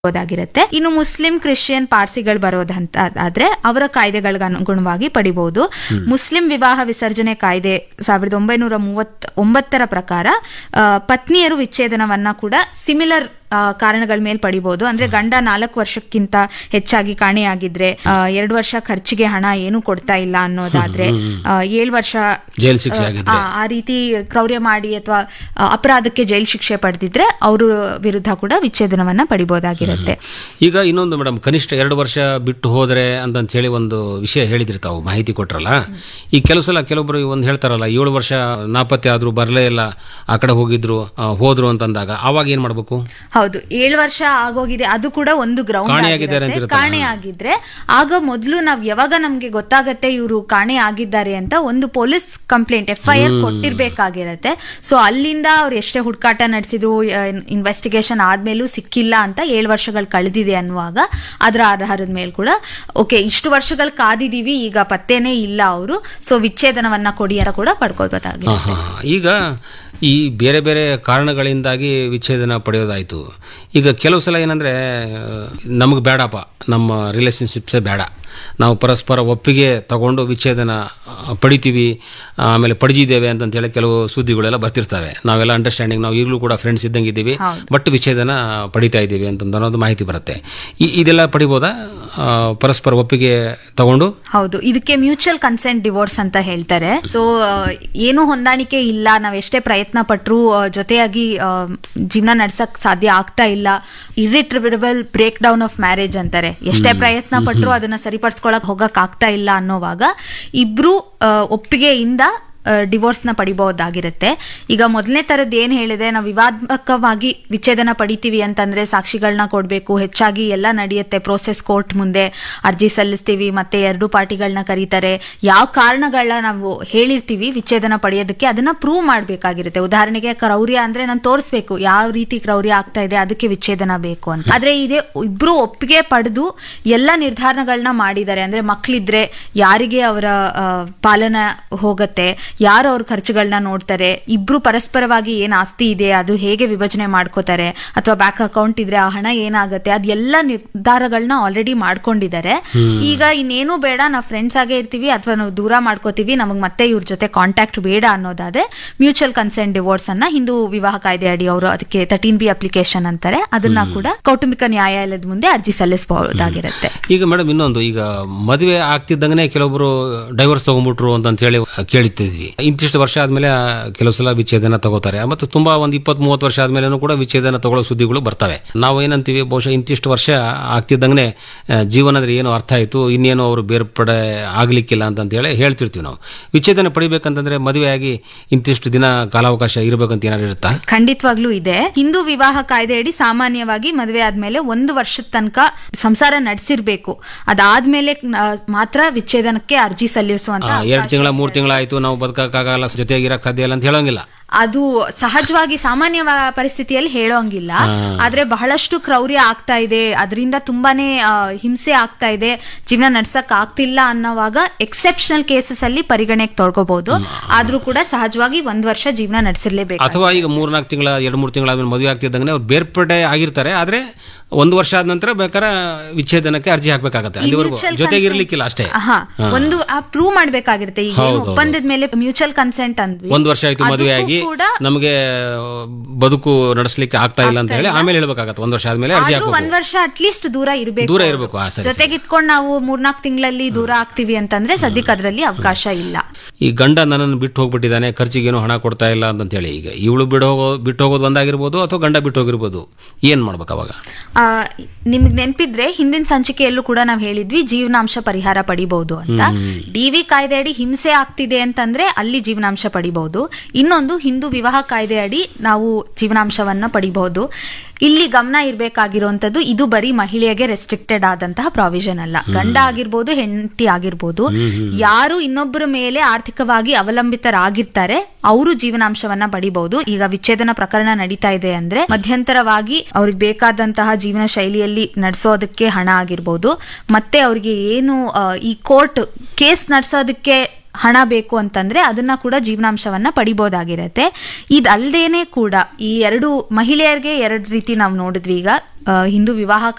ದಾಗಿರುತ್ತೆ ಇನ್ನು Muslim Christian ಪಾರ್ಸಿಗಳು ಬರೋದಂತ ಆದ್ರೆ ಅವರ ಕಾಯ್ದೆಗಳಿಗೆ ಅನುಗುಣವಾಗಿ ಪಡಿಬಹುದು ಮುಸ್ಲಿಂ ವಿವಾಹ ವಿಸರ್ಜನೆ ಕಾಯ್ದೆ ಸಾವಿರದ ಒಂಬೈನೂರ ಮೂವತ್ ಒಂಬತ್ತರ ಪ್ರಕಾರ ಆ, ಪತ್ನಿಯರು ವಿಚ್ಛೇದನವನ್ನ ಕೂಡ ಸಿಮಿಲರ್ ಕಾರಣಗಳ ಮೇಲೆ ಪಡಿಬಹುದು ಅಂದ್ರೆ ಗಂಡ ನಾಲ್ಕು ವರ್ಷಕ್ಕಿಂತ ಹೆಚ್ಚಾಗಿ ಕಾಣೆಯಾಗಿದ್ರೆ ಆ, ಎರಡು ವರ್ಷ ಖರ್ಚಿಗೆ ಹಣ ಏನು ಕೊಡ್ತಾ ಇಲ್ಲ ಅನ್ನೋದಾದ್ರೆ ಆ, ಏಳು ವರ್ಷ ಜೈಲ್ ಶಿಕ್ಷೆ ಆಗಿದ್ರೆ ಆ, ಆ ರೀತಿ ಕ್ರೌರ್ಯ ಮಾಡಿ ಅಥವಾ ಅಪರಾಧಕ್ಕೆ ಜೈಲ್ ಶಿಕ್ಷೆ ಪಡೆದಿದ್ರೆ ಅವರು ವಿರುದ್ಧ ಕೂಡ ವಿಚ್ಛೇದನವನ್ನ ಪಡಿಬಹುದಾಗಿರುತ್ತೆ ಈಗ ಇನ್ನೊಂದು ಮೇಡಮ್ ಕನಿಷ್ಠ ಎರಡು ವರ್ಷ ಬಿಟ್ಟು ಹೋದ್ರೆ ಅಂತಂತ ಹೇಳಿ ಒಂದು ವಿಷಯ ಹೇಳಿದ್ರಿ ತಾವು ಮಾಹಿತಿ ಕೊಟ್ರಲ್ಲ ಈ ಕೆಲವು ಸಲ ಕೆಲವೊಬ್ರು ಒಂದು ಹೇಳ್ತಾರಲ್ಲ ಏಳು ವರ್ಷ ನಾಪತ್ತೆ ಆದ್ರೂ ಬರಲೇ ಇಲ್ಲ ಆ ಕಡೆ ಹೋಗಿದ್ರು ಆ, ಹೋದ್ರು ಅಂತಂದಾಗ ಅವಾಗ ಏನ್ ಮಾಡ್ಬೇಕು ಹೌದು ಏಳು ವರ್ಷ ಆಗೋಗಿದೆ ಅದು ಕೂಡ ಒಂದು ಗ್ರೌಂಡ್ ಕಾಣೆಯಾಗಿದ್ದಾರೆ ಅಂತ ಇರುತ್ತಲ್ಲ. ಕಾಣೆ ಆಗಿದ್ರೆ ಆಗ ಮೊದಲು ನಾವ್ ಯಾವಾಗ ನಮ್ಗೆ ಗೊತ್ತಾಗತ್ತೆ ಇವರು ಕಾಣೆ ಆಗಿದ್ದಾರೆ ಅಂತ ಒಂದು police complaint F I R ಕೊಟ್ಟಿರ್ಬೇಕಾಗಿರತ್ತೆ ಸೊ ಅಲ್ಲಿಂದ ಅವ್ರು ಎಷ್ಟೇ ಹುಡುಕಾಟ ನಡೆಸಿದ್ರು ಇನ್ವೆಸ್ಟಿಗೇಷನ್ ಆದ್ಮೇಲೂ ಸಿಕ್ಕಿಲ್ಲ ಅಂತ ಏಳು ವರ್ಷಗಳು ಕಳೆದಿದೆ ಅನ್ನುವಾಗ ಅದರ ಆಧಾರದ ಮೇಲೆ ಕೂಡ ಓಕೆ ಇಷ್ಟು ವರ್ಷಗಳು ಕಾದಿದೀವಿ ಈಗ ಪತ್ತೇನೇ ಇಲ್ಲ ಅವರು ಸೊ ವಿಚ್ಛೇದನವನ್ನ ಕೊಡಿ ಅಂತ ಕೂಡ ಪಡ್ಕೋಬೋದಾಗಿದೆ ಹಾ, ಹಾ. ಈಗ ಈ ಬೇರೆ ಬೇರೆ ಕಾರಣಗಳಿಂದಾಗಿ ವಿಚ್ಛೇದನ ಪಡೆಯೋದಾಯ್ತು ಈಗ ಕೆಲವು ಸಲ ಏನಂದ್ರೆ ನಮಗೆ ಬೇಡಪ್ಪ ನಮ್ಮ ರಿಲೇಷನ್ಶಿಪ್ಸೇ ಬೇಡ ನಾವು ಪರಸ್ಪರ ಒಪ್ಪಿಗೆ ತಗೊಂಡು ವಿಚ್ಛೇದನ ಆ, ಪಡಿತೀವಿ ಆಮೇಲೆ ಪಡೆದಿದ್ದೇವೆ ಅಂತಂತೇಳಿ ಕೆಲವು ಸುದ್ದಿಗಳೆಲ್ಲ ಬರ್ತಿರ್ತವೆ ನಾವೆಲ್ಲ ಅಂಡರ್ಸ್ಟ್ಯಾಂಡಿಂಗ್ ನಾವು ಈಗಲೂ ಕೂಡ ಫ್ರೆಂಡ್ಸ್ ಇದ್ದಂಗೆ ಇದ್ದೀವಿ ಬಟ್ ವಿಚ್ಛೇದನ ಪಡಿತಾ ಇದ್ದೀವಿ ಅಂತ ಅನ್ನೋದು ಮಾಹಿತಿ ಬರುತ್ತೆ ಈ- ಇದೆಲ್ಲ ಪಡಿಬೋದಾ ಆ, ಪರಸ್ಪರ ಒಪ್ಪಿಗೆ ತಗೊಂಡು ಹೌದು ಇದಕ್ಕೆ ಮ್ಯೂಚುವಲ್ ಕನ್ಸೆಂಟ್ ಡಿವೋರ್ಸ್ ಅಂತ ಹೇಳ್ತಾರೆ ಸೊ ಏನು ಹೊಂದಾಣಿಕೆ ಇಲ್ಲ ನಾವ್ ಎಷ್ಟೇ ಪ್ರಯತ್ನ ಪಟ್ರು ಆ, ಜೊತೆಯಾಗಿ ಆ, ಜೀವನ ನಡ್ಸಕ್ ಸಾಧ್ಯ ಆಗ್ತಾ ಇಲ್ಲ irretrievable break down of marriage ಅಂತಾರೆ ಎಷ್ಟೇ ಪ್ರಯತ್ನ ಪಟ್ರು ಅದನ್ನ ಸರಿಪಡಿಸ್ಕೊಳಕ್ ಹೋಗಕ್ ಆಗ್ತಾ ಇಲ್ಲ ಅನ್ನೋವಾಗ ಇಬ್ರು ಆ, ಒಪ್ಪಿಗೆಯಿಂದ ಡಿವೋರ್ಸ್ ನ ಪಡಿಬಹುದಾಗಿರುತ್ತೆ ಈಗ ಮೊದಲನೇ ತರದ್ ಏನ್ ಹೇಳಿದೆ ನಾವು ವಿವಾದಕವಾಗಿ ವಿಚ್ಛೇದನ ಪಡಿತೀವಿ ಅಂತಂದ್ರೆ ಸಾಕ್ಷಿಗಳನ್ನ ಕೊಡ್ಬೇಕು ಹೆಚ್ಚಾಗಿ ಎಲ್ಲ ನಡೆಯುತ್ತೆ ಪ್ರೋಸೆಸ್ ಕೋರ್ಟ್ ಮುಂದೆ ಅರ್ಜಿ ಸಲ್ಲಿಸ್ತೀವಿ ಮತ್ತೆ ಎರಡು ಪಾರ್ಟಿಗಳನ್ನ ಕರೀತಾರೆ ಯಾವ ಕಾರಣಗಳನ್ನ ನಾವು ಹೇಳಿರ್ತೀವಿ ವಿಚ್ಛೇದನ ಪಡೆಯೋದಕ್ಕೆ ಅದನ್ನ ಪ್ರೂವ್ ಮಾಡ್ಬೇಕಾಗಿರುತ್ತೆ ಉದಾಹರಣೆಗೆ ಕ್ರೌರ್ಯ ಅಂದ್ರೆ ನಾನು ತೋರಿಸ್ಬೇಕು ಯಾವ ರೀತಿ ಕ್ರೌರ್ಯ ಆಗ್ತಾ ಇದೆ ಅದಕ್ಕೆ ವಿಚ್ಛೇದನ ಬೇಕು ಅಂತ ಆದ್ರೆ ಇದೇ ಇಬ್ರು ಒಪ್ಪಿಗೆ ಪಡೆದು ಎಲ್ಲ ನಿರ್ಧಾರಗಳನ್ನ ಮಾಡಿದ್ದಾರೆ ಅಂದ್ರೆ ಮಕ್ಳಿದ್ರೆ ಯಾರಿಗೆ ಅವರ ಆ, ಪಾಲನ ಹೋಗತ್ತೆ ಯಾರು ಅವ್ರ ಖರ್ಚುಗಳನ್ನ ನೋಡ್ತಾರೆ ಇಬ್ರು ಪರಸ್ಪರವಾಗಿ ಏನ್ ಆಸ್ತಿ ಇದೆ ಅದು ಹೇಗೆ ವಿಭಜನೆ ಮಾಡ್ಕೋತಾರೆ ಅಥವಾ ಬ್ಯಾಂಕ್ ಅಕೌಂಟ್ ಇದ್ರೆ ಆ ಹಣ ಏನಾಗುತ್ತೆ ಅದೆಲ್ಲ ನಿರ್ಧಾರಗಳನ್ನ ಆಲ್ರೆಡಿ ಮಾಡ್ಕೊಂಡಿದ್ದಾರೆ ಈಗ ಇನ್ನೇನು ಬೇಡ ನಾವು ಫ್ರೆಂಡ್ಸ್ ಆಗೇ ಇರ್ತೀವಿ ಅಥವಾ ನಾವು ದೂರ ಮಾಡ್ಕೋತೀವಿ ನಮಗ್ ಮತ್ತೆ ಇವ್ರ ಜೊತೆ ಕಾಂಟ್ಯಾಕ್ಟ್ ಬೇಡ ಅನ್ನೋದಾದ್ರೆ ಮ್ಯೂಚುವಲ್ ಕನ್ಸೆಂಟ್ ಡಿವೋರ್ಸ್ ಅನ್ನ ಹಿಂದೂ ವಿವಾಹ ಕಾಯ್ದೆ ಅಡಿ ಅವರು ಅದಕ್ಕೆ ತರ್ಟೀನ್ ಬಿ ಅಪ್ಲಿಕೇಶನ್ ಅಂತಾರೆ ಅದನ್ನ ಕೂಡ ಕೌಟುಂಬಿಕ ನ್ಯಾಯಾಲಯದ ಮುಂದೆ ಅರ್ಜಿ ಸಲ್ಲಿಸಬಹುದಾಗಿರುತ್ತೆ ಈಗ ಮೇಡಮ್ ಇನ್ನೊಂದು ಈಗ ಮದುವೆ ಆಗ್ತಿದ್ದಂಗೆ ಕೆಲವೊಬ್ರು ಡೈವರ್ಸ್ ತಗೊಂಡ್ಬಿಟ್ರು ಅಂತ ಹೇಳಿ ಕೇಳಿತ್ತಿದ್ವಿ ಇಂತಿಷ್ಟು ವರ್ಷ ಆದ್ಮೇಲೆ ಆ, ಕೆಲವು ಸಲ ವಿಚ್ಛೇದನ ತಗೋತಾರೆ ಮತ್ತು ತುಂಬಾ ಒಂದು ಇಪ್ಪತ್ತ್ ಮೂವತ್ತು ವರ್ಷ ಆದ್ಮೇಲೆ ಕೂಡ ವಿಚ್ಛೇದನ ತಗೊಳ್ಳೋ ಸುದ್ದಿಗಳು ಬರ್ತವೆ ನಾವು ಏನಂತೀವಿ ಬಹುಶಃ ಇಂತಿಷ್ಟು ವರ್ಷ ಆಗ್ತಿದ್ದಂಗೆ ಜೀವನ ಅಂದ್ರೆ ಏನು ಅರ್ಥ ಆಯ್ತು ಇನ್ನೇನು ಅವರು ಬೇರ್ಪಡೆ ಆಗ್ಲಿಕ್ಕಿಲ್ಲ ಅಂತ ಹೇಳಿ ಹೇಳ್ತಿರ್ತೀವಿ ನಾವು ವಿಚ್ಛೇದನ ಪಡಿಬೇಕಂತಂದ್ರೆ ಮದುವೆಯಾಗಿ ಇಂತಿಷ್ಟು ದಿನ ಕಾಲಾವಕಾಶ ಇರಬೇಕಂತ ಏನಾದ್ರು ಇರುತ್ತಾ ಖಂಡಿತವಾಗ್ಲೂ ಇದೆ ಹಿಂದೂ ವಿವಾಹ ಕಾಯ್ದೆಯಡಿ ಸಾಮಾನ್ಯವಾಗಿ ಮದುವೆ ಆದ್ಮೇಲೆ ಒಂದು ವರ್ಷದ ತನಕ ಸಂಸಾರ ನಡೆಸಿರ್ಬೇಕು ಅದಾದ್ಮೇಲೆ ಆ, ಮಾತ್ರ ವಿಚ್ಛೇದನಕ್ಕೆ ಅರ್ಜಿ ಸಲ್ಲಿಸುವಂತ ಎರಡು ತಿಂಗಳ ಮೂರು ತಿಂಗಳ ಆಯ್ತು ನಾವು ಬದುಕಕ್ಕಾಗಲ್ಲ ಜೊತೆಯಾಗಿರಕ್ ಸಾಧ್ಯ ಇಲ್ಲ ಅಂತ ಹೇಳೋಂಗಿಲ್ಲ ಅದು ಸಹಜವಾಗಿ ಸಾಮಾನ್ಯ ವ- ಪರಿಸ್ಥಿತಿಯಲ್ಲಿ ಹೇಳೋಂಗಿಲ್ಲ ಆದ್ರೆ ಬಹಳಷ್ಟು ಕ್ರೌರ್ಯ ಆಗ್ತಾ ಇದೆ ಅದರಿಂದ ತುಂಬಾನೇ ಆ, ಹಿಂಸೆ ಆಗ್ತಾ ಇದೆ ಜೀವನ ನಡ್ಸಕ್ ಆಗ್ತಿಲ್ಲ ಅನ್ನೋವಾಗ ಎಕ್ಸೆಪ್ಷನಲ್ ಕೇಸಸ್ ಅಲ್ಲಿ ಪರಿಗಣೆಗೆ ತೊಳ್ಕೋಬಹುದು ಆದ್ರೂ ಕೂಡ ಸಹಜವಾಗಿ ಒಂದ್ ವರ್ಷ ಜೀವನ ನಡೆಸಿರ್ಲೇಬೇಕು ಅಥವಾ ಈಗ ಮೂರ್ನಾಲ್ಕು ತಿಂಗಳ ಎರಡು ಮೂರು ತಿಂಗಳ ಆದ್ಮೇಲೆ ಮದುವೆ ಆಗ್ತಿದ್ದಂಗೆ ಅವ್ರು ಬೇರ್ಪಡೆ ಆಗಿರ್ತಾರೆ ಆದ್ರೆ ಒಂದು ವರ್ಷ ಆದ ನಂತರ ಬೇಕಾದ್ರೆ ವಿಚ್ಛೇದನಕ್ಕೆ ಅರ್ಜಿ ಹಾಕ್ಬೇಕಾಗತ್ತೆ ಅಲ್ಲಿವರೆಗೂ mutual ಜೊತೆಗೆ ಇರ್ಲಿಕ್ಕಿಲ್ಲ ಅಷ್ಟೇ ಹಾ ಒಂದು ಆ ಪ್ರೂವ್ ಮಾಡ್ಬೇಕಾಗಿರುತ್ತೆ ಈಗ ಏನು ಒಪ್ಪಂದದ ಮೇಲೆ ಮ್ಯೂಚುವಲ್ ಕನ್ಸೆಂಟ್ ಅಂದ್ವಿ ಒಂದು ವರ್ಷ ಆಯ್ತು ಮದುವೆ ಆಗಿ ಅದಕ್ಕೂ ಕೂಡ ನಮಗೆ ಬದುಕು ನಡೆಸಲಿಕ್ಕೆ ಆಗ್ತಾ ಇಲ್ಲ ಅಂತ ಹೇಳಿ ಆಮೇಲೆ ಹೇಳ್ಬೇಕಾಗತ್ತೆ ಒಂದು ವರ್ಷ ಆದ್ಮೇಲೆ ಅರ್ಜಿ ಆದ್ರೂ ಹಾಕ್ಬೇಕು ಒಂದ್ ವರ್ಷ ಅಟ್ಲೀಸ್ಟ್ ದೂರ ಇರಬೇಕು ದೂರ ಇರ್ಬೇಕು, ಆ, ಸರಿ, ಜೊತೆಗೆ ಇಟ್ಕೊಂಡು ನಾವು ಮೂರ್ನಾಲ್ಕು ತಿಂಗಳಲ್ಲಿ ದೂರ ಆಗ್ತೀವಿ ಅಂತಂದ್ರೆ ಸದ್ಯಕ್ಕೆ ಅದರಲ್ಲಿ ಅವಕಾಶ ಇಲ್ಲ ಈ ಗಂಡ ನನ್ನನ್ನು ಬಿಟ್ಟು ಹೋಗ್ಬಿಟ್ಟಿದ್ದಾನೆ ಖರ್ಚಿಗೇನು ಹಣ ಕೊಡ್ತಾ ಇಲ್ಲ ಅಂತ ಹೇಳಿ ಈಗ ಇವಳು ಬಿಡು ಹೋಗೋ ಬಿಟ್ಟು ಹೋಗೋದು ಒಂದಾಗಿರ್ಬೋದು ಅಥವಾ ಗಂಡ ಬಿಟ್ಟು ಹೋಗಿರ್ಬೋದು ಏನ್ ಮಾಡ್ಬೇಕು ಅವಾಗ ಆ, ನಿಮ್ಗ್ ನೆನ್ಪಿದ್ರೆ ಹಿಂದಿನ ಸಂಚಿಕೆಯಲ್ಲೂ ಕೂಡ ನಾವ್ ಹೇಳಿದ್ವಿ ಜೀವನಾಂಶ ಪರಿಹಾರ ಪಡಿಬಹುದು ಅಂತ ಡಿ ವಿ ಕಾಯ್ದೆ ಅಡಿ ಹಿಂಸೆ ಆಗ್ತಿದೆ ಅಂತಂದ್ರೆ ಅಲ್ಲಿ ಜೀವನಾಂಶ ಪಡಿಬಹುದು ಇನ್ನೊಂದು ಹಿಂದೂ ವಿವಾಹ ಕಾಯ್ದೆ ಅಡಿ ನಾವು ಜೀವನಾಂಶವನ್ನ ಪಡಿಬಹುದು ಇಲ್ಲಿ ಗಮನ ಇರ್ಬೇಕಾಗಿರುವಂತದ್ದು ಇದು ಬರೀ ಮಹಿಳೆಗೆ ರೆಸ್ಟ್ರಿಕ್ಟೆಡ್ ಆದಂತಹ ಪ್ರಾವಿಷನ್ ಅಲ್ಲ ಗಂಡ ಆಗಿರ್ಬೋದು ಹೆಂಡತಿ ಆಗಿರ್ಬೋದು ಯಾರು ಇನ್ನೊಬ್ಬರ ಮೇಲೆ ಆರ್ಥಿಕವಾಗಿ ಅವಲಂಬಿತರಾಗಿರ್ತಾರೆ ಅವರು ಜೀವನಾಂಶವನ್ನ ಪಡಿಬಹುದು ಈಗ ವಿಚ್ಛೇದನ ಪ್ರಕರಣ ನಡೀತಾ ಇದೆ ಅಂದ್ರೆ ಮಧ್ಯಂತರವಾಗಿ ಅವ್ರಿಗೆ ಬೇಕಾದಂತಹ ಜೀವನ ಶೈಲಿಯಲ್ಲಿ ನಡೆಸೋದಕ್ಕೆ ಹಣ ಆಗಿರ್ಬೋದು ಮತ್ತೆ ಅವ್ರಿಗೆ ಏನು ಆ, ಈ ಕೋರ್ಟ್ ಕೇಸ್ ನಡೆಸೋದಕ್ಕೆ ಹಣ ಬೇಕು ಅಂತಂದ್ರೆ ಅದನ್ನ ಕೂಡ ಜೀವನಾಂಶವನ್ನ ಪಡಿಬೋದಾಗಿರತ್ತೆ ಇದಲ್ದೇನೆ ಕೂಡ ಈ ಎರಡು ಮಹಿಳೆಯರಿಗೆ ಎರಡು ರೀತಿ ನಾವು ನೋಡಿದ್ವಿ ಈಗ ಆ, ಹಿಂದೂ ವಿವಾಹ